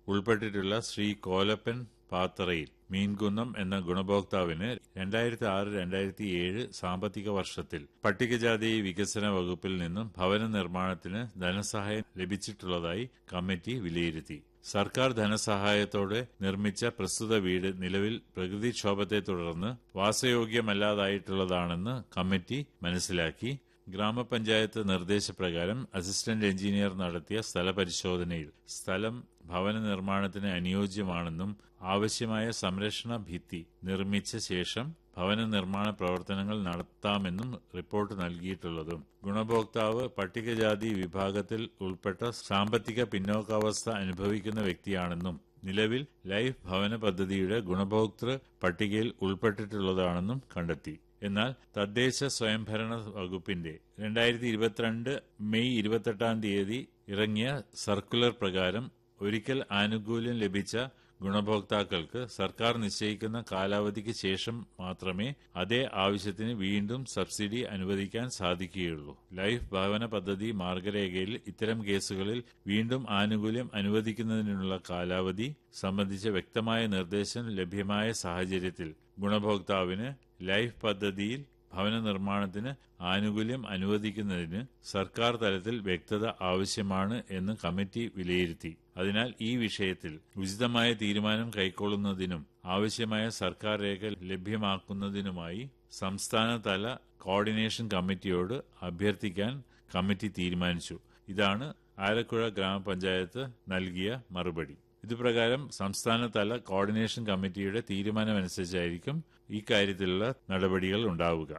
ഉൾപ്പെട്ടിട്ടുള്ള ശ്രീ കോലപ്പൻ പാത്തറയിൽ മീൻകുന്നം എന്ന ഗുണഭോക്താവിന് രണ്ടായിരത്തി ആറ് രണ്ടായിരത്തി ഏഴ് സാമ്പത്തിക വർഷത്തിൽ പട്ടികജാതി വികസന വകുപ്പിൽ നിന്നും ഭവന നിർമ്മാണത്തിന് ധനസഹായം ലഭിച്ചിട്ടുള്ളതായി കമ്മിറ്റി വിലയിരുത്തി സർക്കാർ ധനസഹായത്തോടെ നിർമ്മിച്ച പ്രസ്തുത വീട് നിലവിൽ പ്രകൃതിക്ഷോഭത്തെ തുടർന്ന് വാസയോഗ്യമല്ലാതായിട്ടുള്ളതാണെന്ന് കമ്മിറ്റി മനസ്സിലാക്കി ഗ്രാമപഞ്ചായത്ത് നിർദ്ദേശപ്രകാരം അസിസ്റ്റന്റ് എഞ്ചിനീയർ നടത്തിയ സ്ഥലപരിശോധനയിൽ സ്ഥലം ഭവന നിർമ്മാണത്തിന് അനുയോജ്യമാണെന്നും ആവശ്യമായ സംരക്ഷണ ഭിത്തി നിർമ്മിച്ച ശേഷം ഭവന നിർമ്മാണ പ്രവർത്തനങ്ങൾ നടത്താമെന്നും റിപ്പോർട്ട് നൽകിയിട്ടുള്ളതും ഗുണഭോക്താവ് പട്ടികജാതി വിഭാഗത്തിൽ ഉൾപ്പെട്ട സാമ്പത്തിക പിന്നോക്കാവസ്ഥ അനുഭവിക്കുന്ന വ്യക്തിയാണെന്നും നിലവിൽ ലൈഫ് ഭവന പദ്ധതിയുടെ ഗുണഭോക്തൃ പട്ടികയിൽ ഉൾപ്പെട്ടിട്ടുള്ളതാണെന്നും കണ്ടെത്തി എന്നാൽ തദ്ദേശ സ്വയംഭരണ വകുപ്പിന്റെ രണ്ടായിരത്തി ഇരുപത്തിരണ്ട് മെയ് ഇരുപത്തെട്ടാം തീയതി ഇറങ്ങിയ സർക്കുലർ പ്രകാരം ഒരിക്കൽ ആനുകൂല്യം ലഭിച്ച ഗുണഭോക്താക്കൾക്ക് സർക്കാർ നിശ്ചയിക്കുന്ന കാലാവധിക്ക് ശേഷം മാത്രമേ അതേ ആവശ്യത്തിന് വീണ്ടും സബ്സിഡി അനുവദിക്കാൻ സാധിക്കുകയുള്ളൂ ലൈഫ് ഭവന പദ്ധതി മാർഗരേഖയിൽ ഇത്തരം കേസുകളിൽ വീണ്ടും ആനുകൂല്യം അനുവദിക്കുന്നതിനുള്ള കാലാവധി സംബന്ധിച്ച വ്യക്തമായ നിർദ്ദേശം ലഭ്യമായ സാഹചര്യത്തിൽ ഗുണഭോക്താവിന് ലൈഫ് പദ്ധതിയിൽ ഭവന നിർമ്മാണത്തിന് ആനുകൂല്യം അനുവദിക്കുന്നതിന് സർക്കാർ തലത്തിൽ വ്യക്തത ആവശ്യമാണ് എന്ന് കമ്മിറ്റി വിലയിരുത്തി അതിനാൽ ഈ വിഷയത്തിൽ ഉചിതമായ തീരുമാനം കൈക്കൊള്ളുന്നതിനും ആവശ്യമായ സർക്കാർ രേഖ ലഭ്യമാക്കുന്നതിനുമായി സംസ്ഥാനതല കോർഡിനേഷൻ കമ്മിറ്റിയോട് അഭ്യർത്ഥിക്കാൻ കമ്മിറ്റി തീരുമാനിച്ചു ഇതാണ് ആലക്കുഴ ഗ്രാമപഞ്ചായത്ത് നൽകിയ മറുപടി ഇതുപ്രകാരം സംസ്ഥാനതല കോർഡിനേഷൻ കമ്മിറ്റിയുടെ തീരുമാനമനുസരിച്ചായിരിക്കും ഇക്കാര്യത്തിലുള്ള നടപടികൾ ഉണ്ടാവുക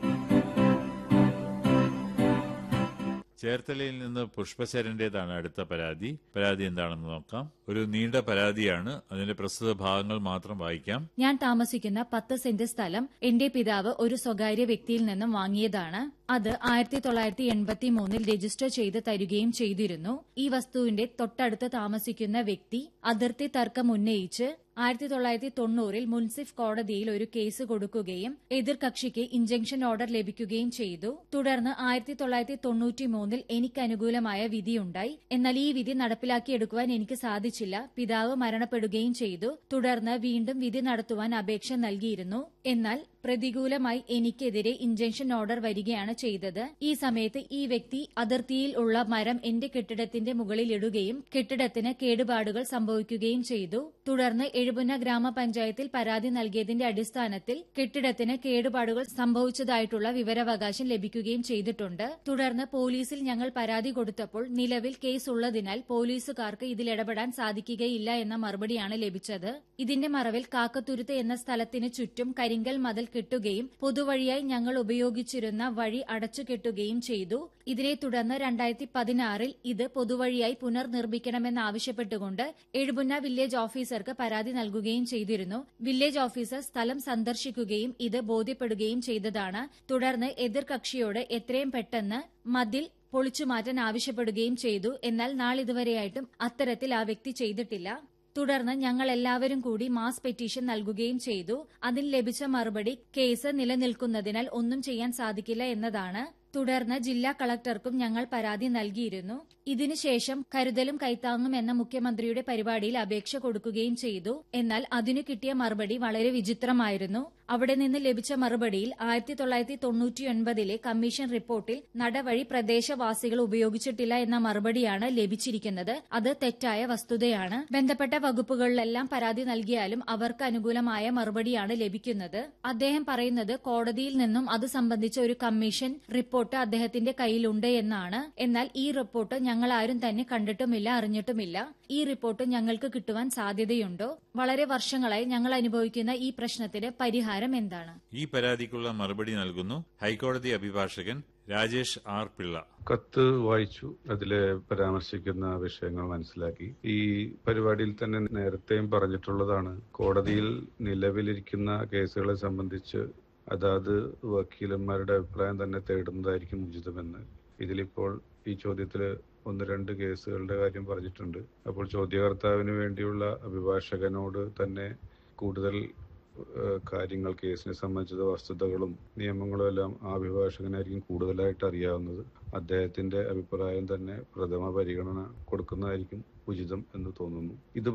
ചേർത്തലയിൽ നിന്ന് പുഷ്പശരന്റേതാണ് അടുത്ത പരാതി പരാതി എന്താണെന്ന് നോക്കാം ഒരു നീണ്ട പരാതിയാണ് അതിന്റെ പ്രസ്തുത ഭാഗങ്ങൾ മാത്രം വായിക്കാം ഞാൻ താമസിക്കുന്ന പത്ത് സെന്റ് സ്ഥലം എന്റെ പിതാവ് ഒരു സ്വകാര്യ വ്യക്തിയിൽ നിന്നും വാങ്ങിയതാണ് അത് ആയിരത്തി തൊള്ളായിരത്തി എൺപത്തി മൂന്നിൽ രജിസ്റ്റർ ചെയ്ത് തരികയും ചെയ്തിരുന്നു ഈ വസ്തുവിന്റെ തൊട്ടടുത്ത് താമസിക്കുന്ന വ്യക്തി അതിർത്തി തർക്കം ഉന്നയിച്ച് ആയിരത്തി തൊള്ളായിരത്തി തൊണ്ണൂറിൽ മുൻസിഫ് കോടതിയിൽ ഒരു കേസ് കൊടുക്കുകയും എതിർകക്ഷിക്ക് ഇഞ്ചക്ഷൻ ഓർഡർ ലഭിക്കുകയും ചെയ്തു തുടർന്ന് ആയിരത്തി തൊള്ളായിരത്തി തൊണ്ണൂറ്റി മൂന്നിൽ എനിക്ക് അനുകൂലമായ വിധിയുണ്ടായി എന്നാൽ ഈ വിധി നടപ്പിലാക്കിയെടുക്കുവാൻ എനിക്ക് സാധിച്ചില്ല പിതാവ് മരണപ്പെടുകയും ചെയ്തു തുടർന്ന് വീണ്ടും വിധി നടത്തുവാൻ അപേക്ഷ നൽകിയിരുന്നു എന്നാൽ പ്രതികൂലമായി എനിക്കെതിരെ ഇഞ്ചക്ഷൻ ഓർഡർ വരികയാണ് ചെയ്തത് ഈ സമയത്ത് ഈ വ്യക്തി അതിർത്തിയിൽ ഉള്ള മരം എന്റെ കെട്ടിടത്തിന്റെ മുകളിൽ ഇടുകയും കെട്ടിടത്തിന് കേടുപാടുകൾ സംഭവിക്കുകയും ചെയ്തു തുടർന്ന് എഴുപുന്ന ഗ്രാമപഞ്ചായത്തിൽ പരാതി നൽകിയതിന്റെ അടിസ്ഥാനത്തിൽ കെട്ടിടത്തിന് കേടുപാടുകൾ സംഭവിച്ചതായിട്ടുള്ള വിവരാവകാശം ലഭിക്കുകയും ചെയ്തിട്ടുണ്ട് തുടർന്ന് പോലീസിൽ ഞങ്ങൾ പരാതി കൊടുത്തപ്പോൾ നിലവിൽ കേസ് ഉള്ളതിനാൽ പോലീസുകാർക്ക് ഇതിൽ ഇടപെടാൻ സാധിക്കുകയില്ല എന്ന മറുപടിയാണ് ലഭിച്ചത് ഇതിന്റെ മറവിൽ കാക്കത്തുരുത്ത് എന്ന സ്ഥലത്തിന് ചുറ്റും കരിങ്കൽ മതിൽ കെട്ടുകയും പൊതുവഴിയായി ഞങ്ങൾ ഉപയോഗിച്ചിരുന്ന വഴി അടച്ചു കെട്ടുകയും ചെയ്തു ഇതിനെ തുടർന്ന് രണ്ടായിരത്തി പതിനാറിൽ ഇത് പൊതുവഴിയായി പുനർനിർമ്മിക്കണമെന്നാവശ്യപ്പെട്ടുകൊണ്ട് എഴുപുന്ന വില്ലേജ് ഓഫീസർക്ക് പരാതി നൽകുകയും ചെയ്തിരുന്നു വില്ലേജ് ഓഫീസർ സ്ഥലം സന്ദർശിക്കുകയും ഇത് ബോധ്യപ്പെടുകയും ചെയ്തതാണ് തുടർന്ന് എതിർകക്ഷിയോട് എത്രയും പെട്ടെന്ന് മതിൽ പൊളിച്ചുമാറ്റാൻ ആവശ്യപ്പെടുകയും ചെയ്തു എന്നാൽ നാളിതുവരെയായിട്ടും അത്തരത്തിൽ ആ വ്യക്തി ചെയ്തിട്ടില്ല തുടർന്ന് ഞങ്ങൾ എല്ലാവരും കൂടി മാസ് പെറ്റീഷൻ നൽകുകയും ചെയ്തു അതിൽ ലഭിച്ച മറുപടി കേസ് നിലനിൽക്കുന്നതിനാൽ ഒന്നും ചെയ്യാൻ സാധിക്കില്ല എന്നതാണ് തുടർന്ന് ജില്ലാ കളക്ടർക്കും ഞങ്ങൾ പരാതി നൽകിയിരുന്നു ഇതിനുശേഷം കരുതലും കൈത്താങ്ങും എന്ന മുഖ്യമന്ത്രിയുടെ പരിപാടിയിൽ അപേക്ഷ കൊടുക്കുകയും ചെയ്തു എന്നാൽ അതിനു കിട്ടിയ മറുപടി വളരെ വിചിത്രമായിരുന്നു അവിടെ നിന്ന് ലഭിച്ച മറുപടിയിൽ ആയിരത്തി തൊള്ളായിരത്തി തൊണ്ണൂറ്റിയൊൻപതിലെ കമ്മീഷൻ റിപ്പോർട്ടിൽ നടവഴി പ്രദേശവാസികൾ ഉപയോഗിച്ചിട്ടില്ല എന്ന മറുപടിയാണ് ലഭിച്ചിരിക്കുന്നത് അത് തെറ്റായ വസ്തുതയാണ് ബന്ധപ്പെട്ട വകുപ്പുകളിലെല്ലാം പരാതി നൽകിയാലും അവർക്ക് അനുകൂലമായ മറുപടിയാണ് ലഭിക്കുന്നത് അദ്ദേഹം പറയുന്നത് കോടതിയിൽ നിന്നും അത് സംബന്ധിച്ച ഒരു കമ്മീഷൻ റിപ്പോർട്ട് അദ്ദേഹത്തിന്റെ കയ്യിലുണ്ട് എന്നാണ് എന്നാൽ ഈ റിപ്പോർട്ട് ഞങ്ങൾ ആരും തന്നെ കണ്ടിട്ടുമില്ല അറിഞ്ഞിട്ടുമില്ല ഈ റിപ്പോർട്ട് ഞങ്ങൾക്ക് കിട്ടുവാൻ സാധ്യതയുണ്ടോ വളരെ വർഷങ്ങളായി ഞങ്ങൾ അനുഭവിക്കുന്ന ഈ പ്രശ്നത്തിന് പരിഹാരം എന്താണ് ഈ പരാതിക്കുള്ള മറുപടി നൽകുന്നു ഹൈക്കോടതി അഭിഭാഷകൻ രാജേഷ് ആർ പിള്ള കത്ത് വായിച്ചു അതില് പരാമർശിക്കുന്ന വിഷയങ്ങൾ മനസ്സിലാക്കി ഈ പരിപാടിയിൽ തന്നെ നേരത്തെയും പറഞ്ഞിട്ടുള്ളതാണ് കോടതിയിൽ നിലവിലിരിക്കുന്ന കേസുകളെ സംബന്ധിച്ച് അതാത് വക്കീലന്മാരുടെ അഭിപ്രായം തന്നെ തേടുന്നതായിരിക്കും ഉചിതമെന്ന് ഇതിലിപ്പോൾ ഈ ചോദ്യത്തില് ഒന്ന് രണ്ട് കേസുകളുടെ കാര്യം പറഞ്ഞിട്ടുണ്ട് അപ്പോൾ ചോദ്യകർത്താവിന് വേണ്ടിയുള്ള അഭിഭാഷകനോട് തന്നെ കൂടുതൽ ഏഹ്, കാര്യങ്ങൾ കേസിനെ സംബന്ധിച്ച വസ്തുതകളും നിയമങ്ങളും എല്ലാം ആ അഭിഭാഷകനായിരിക്കും കൂടുതലായിട്ട് അറിയാവുന്നത് അദ്ദേഹത്തിന്റെ അഭിപ്രായം തന്നെ പ്രഥമ പരിഗണന കൊടുക്കുന്നതായിരിക്കും ഉചിതം എന്ന് തോന്നുന്നു ഇത്